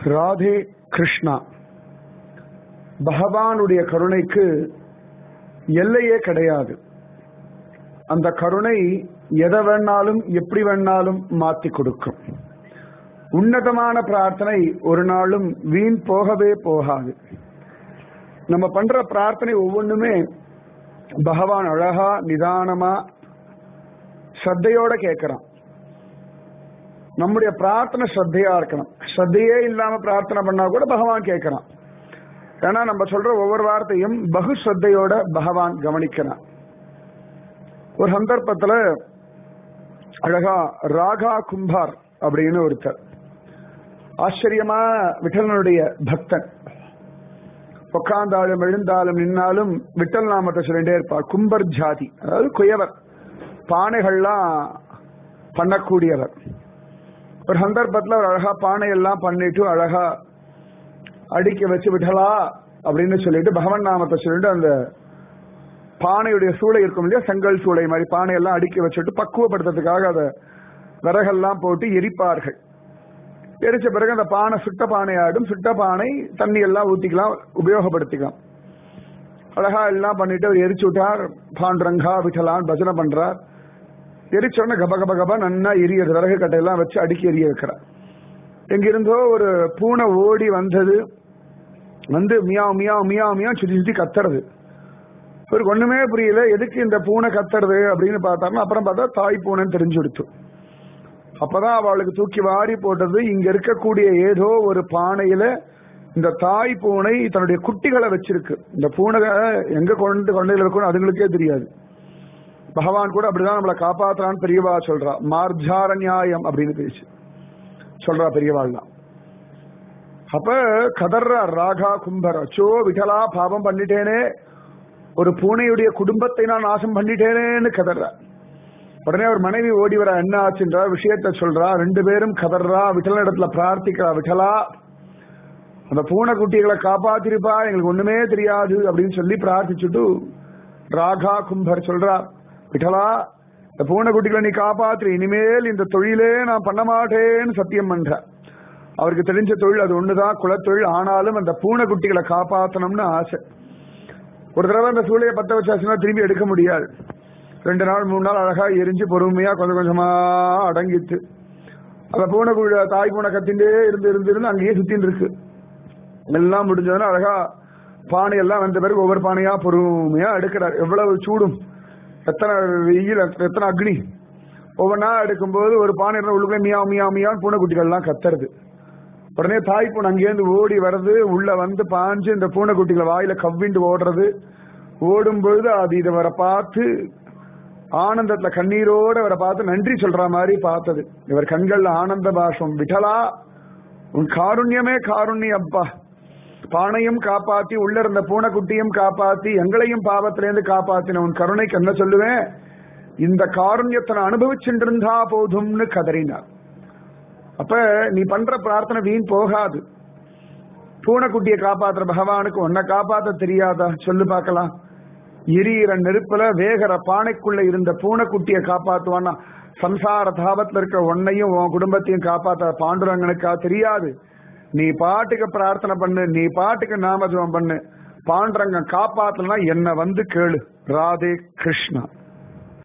ராதே கிருஷ்ணா பகவானுடைய கருணைக்கு எல்லையே கிடையாது அந்த கருணை எதை வேணாலும் எப்படி வேணாலும் மாத்தி கொடுக்கும் உன்னதமான பிரார்த்தனை ஒரு நாளும் வீண் போகவே போகாது நம்ம பண்ற பிரார்த்தனை ஒவ்வொன்றுமே பகவான் அழகா நிதானமா ஸ்ரத்தையோட கேட்கிறான் நம்முடைய பிரார்த்தனை ஸ்ரத்தையா இருக்கணும் ஸ்ரத்தையே இல்லாம பிரார்த்தனை பண்ணா கூட பகவான் கேட்கிறான் ஏன்னா நம்ம சொல்ற ஒவ்வொரு வார்த்தையும் பகு ஸ்ரத்தையோட பகவான் கவனிக்கிறான் ஒரு சந்தர்ப்பத்துல அழகா ராகா கும்பார் அப்படின்னு ஒருத்தர் ஆச்சரியமா விட்டலனுடைய பக்தன் உட்கார்ந்தாலும் எழுந்தாலும் நின்னாலும் விட்டல் நாமத்தை சொல்லிட்டே இருப்பார் கும்பர் ஜாதி அதாவது குயவர் பானைகள்லாம் பண்ணக்கூடியவர் ஒரு சந்தர்ப்பத்தில் ஒரு அழகா பானை எல்லாம் பண்ணிட்டு அழகா அடுக்கி வச்சு விட்டலா அப்படின்னு சொல்லிட்டு பகவன் நாமத்தை சொல்லிட்டு அந்த பானையுடைய சூளை இருக்கும் இல்லையா செங்கல் சூளை மாதிரி பானையெல்லாம் அடுக்கி வச்சுட்டு பக்குவப்படுத்துறதுக்காக அதை விறகெல்லாம் போட்டு எரிப்பார்கள் எரிச்ச பிறகு அந்த பானை சுட்ட பானை ஆடும் சுட்ட பானை தண்ணி எல்லாம் ஊத்திக்கலாம் உபயோகப்படுத்திக்கலாம் அழகா எல்லாம் பண்ணிட்டு அவர் எரிச்சு விட்டார் பாண்டரங்கா விட்டலான் பஜனை பண்றார் எரிச்சோடனே கப கப கப நன்னா எரியது விறகு கட்டையெல்லாம் வச்சு அடுக்கி எரிய வைக்கிறார் எங்கிருந்தோ ஒரு பூனை ஓடி வந்தது வந்து மியா மியா மியா மியா சுத்தி சுத்தி கத்துறது இவருக்கு ஒண்ணுமே புரியல எதுக்கு இந்த பூனை கத்துறது அப்படின்னு பார்த்தாருன்னா அப்புறம் பார்த்தா தாய் பூனைன்னு தெரிஞ்சு கொடுத்து அப்பதான் அவளுக்கு தூக்கி வாரி போட்டது இங்க இருக்கக்கூடிய ஏதோ ஒரு பானையில இந்த தாய் பூனை தன்னுடைய குட்டிகளை வச்சிருக்கு இந்த பூனை எங்க கொண்டு கொண்டையில இருக்கணும் அதுங்களுக்கே தெரியாது பகவான் கூட அப்படிதான் நம்மளை காப்பாத்துறான்னு பெரியவா சொல்றா மார்ஜார நியாயம் அப்படின்னு பேச்சு சொல்றா பெரியவாள்லாம் அப்ப கதர்றா ராகா கும்பர் அச்சோ விட்டலா பாவம் பண்ணிட்டேனே ஒரு பூனையுடைய குடும்பத்தை நான் நாசம் பண்ணிட்டேனேன்னு கதர்றா உடனே அவர் மனைவி ஓடி வர என்ன ஆச்சுன்றா விஷயத்த சொல்றா ரெண்டு பேரும் கதர்றா விட்டல இடத்துல பிரார்த்திக்கிறா விட்டலா அந்த பூனை குட்டிகளை காப்பாத்திருப்பா எங்களுக்கு ஒண்ணுமே தெரியாது அப்படின்னு சொல்லி பிரார்த்திச்சுட்டு ராகா கும்பர் சொல்றா விட்டலா இந்த பூனை குட்டிகளை நீ காப்பாத்துற இனிமேல் இந்த தொழிலே நான் பண்ண மாட்டேன்னு சத்தியம் பண்ற அவருக்கு தெரிஞ்ச தொழில் அது ஒண்ணுதான் குலத்தொழில் ஆனாலும் அந்த பூனை குட்டிகளை காப்பாத்தணும்னு ஆசை ஒரு தடவை அந்த சூளையை பத்த வச்சாச்சுன்னா திரும்பி எடுக்க முடியாது ரெண்டு நாள் மூணு நாள் அழகா எரிஞ்சு பொறுமையா கொஞ்சம் கொஞ்சமா அடங்கிட்டு அந்த பூனை குழ தாய் பூனை கத்திண்டே இருந்து இருந்து இருந்து அங்கேயே சுத்தின்னு இருக்கு எல்லாம் முடிஞ்சதுன்னா அழகா பானை எல்லாம் வந்த பிறகு ஒவ்வொரு பானையா பொறுமையா எடுக்கிறார் எவ்வளவு சூடும் எத்தனை வெயில் எத்தனை அக்னி ஒவ்வொன்றா எடுக்கும்போது ஒரு பானை உள்ளுக்குள்ளே மியா மியா மியான்னு பூனைக்குட்டிகள்லாம் கத்துறது உடனே தாய் பூனை அங்கேருந்து ஓடி வர்றது உள்ள வந்து பாஞ்சு இந்த பூனைக்குட்டிகளை வாயில கவ்விண்டு ஓடுறது ஓடும் பொழுது அது இதை வர பார்த்து ஆனந்தத்துல கண்ணீரோட அவரை பார்த்து நன்றி சொல்ற மாதிரி பார்த்தது இவர் கண்கள்ல ஆனந்த பாஷம் விட்டலா உன் காருண்யமே காருண்யம் அப்பா பானையும் காப்பாத்தி உள்ள இருந்த பூனைக்குட்டியும் காப்பாத்தி எங்களையும் பாவத்திலேருந்து காப்பாத்தின உன் கருணைக்கு என்ன சொல்லுவேன் இந்த காருண்யத்தை நான் அனுபவிச்சுட்டு இருந்தா போதும்னு கதறினார் அப்ப நீ பண்ற பிரார்த்தனை வீண் போகாது பூனைக்குட்டியை காப்பாத்துற பகவானுக்கு உன்னை காப்பாத்த தெரியாதா சொல்லு பார்க்கலாம் எரியிற நெருப்புல வேகிற பானைக்குள்ள இருந்த பூனைக்குட்டியை காப்பாத்துவான்னா சம்சார தாபத்துல இருக்க உன்னையும் உன் குடும்பத்தையும் காப்பாத்த பாண்டுரங்கனுக்கா தெரியாது நீ பாட்டுக்கு பிரார்த்தனை பண்ணு நீ பாட்டுக்கு நாமஜபம் பண்ணு பாண்டுரங்கன் காப்பாத்தலனா என்ன வந்து கேளு ராதே கிருஷ்ணா